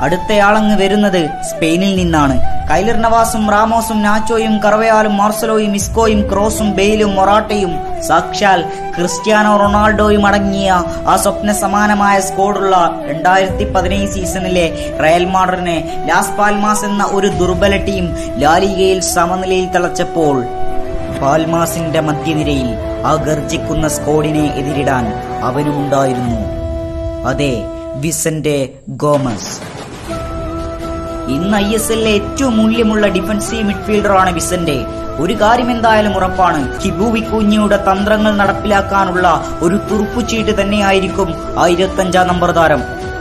അടുത്തയാളങ്ങ് വരുന്നത് സ്പെയിനിൽ നിന്നാണ് കൈലർ നവാസും റാമോസും നാച്ചോയും കറവയാലും മാർസലോയും ഇസ്കോയും ക്രോസും ബെയിലും മൊറാട്ടയും സാക്ഷാൽ ക്രിസ്ത്യാനോ റൊണാൾഡോയും അടങ്ങിയ ആ സ്വപ്ന സമാനമായ സ്കോഡുള്ള രണ്ടായിരത്തി പതിനേഴ് സീസണിലെ റയൽ മാഡറിനെ ലാസ് പാൽമാസ് എന്ന ഒരു ദുർബല ടീം ലാലിഗയിൽ സമനിലയിൽ തളച്ചപ്പോൾ പാൽമാസിന്റെ മധ്യനിരയിൽ ആ ഗർജിക്കുന്ന സ്കോഡിനെ എതിരിടാൻ അവനുമുണ്ടായിരുന്നു അതെ വിസന്റെ ഗോമസ് ഇന്ന് ഐ എസ് എല്ലിലെ ഏറ്റവും മൂല്യമുള്ള ഡിഫൻസീവ് മിഡ്ഫീൽഡറാണ് വിസന്റെ ഒരു കാര്യം എന്തായാലും ഉറപ്പാണ് ഹിബു വിക്കുഞ്ഞിയുടെ തന്ത്രങ്ങൾ നടപ്പിലാക്കാനുള്ള ഒരു തുറുപ്പുചീട്ട് തന്നെയായിരിക്കും ആ ഇരുപത്തഞ്ചാം നമ്പർ താരം